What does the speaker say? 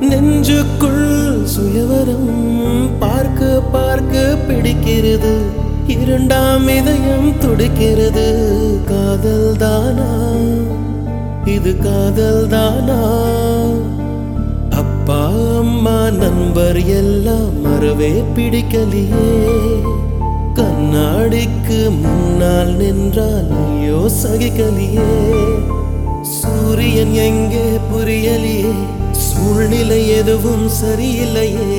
நெஞ்சுக்குள் சுயவரம் பார்க்க பார்க்க பிடிக்கிறது இரண்டாம் இதயம் துடிக்கிறது காதல் தானா இது காதல் தானா அப்பா அம்மா நண்பர் எல்லாம் மறவே பிடிக்கலையே கண்ணாடிக்கு முன்னால் நின்றால் ஐயோ சகிக்கலையே சூரியன் எங்கே புரியலையே சூழ்நிலை எதுவும் சரியில்லையே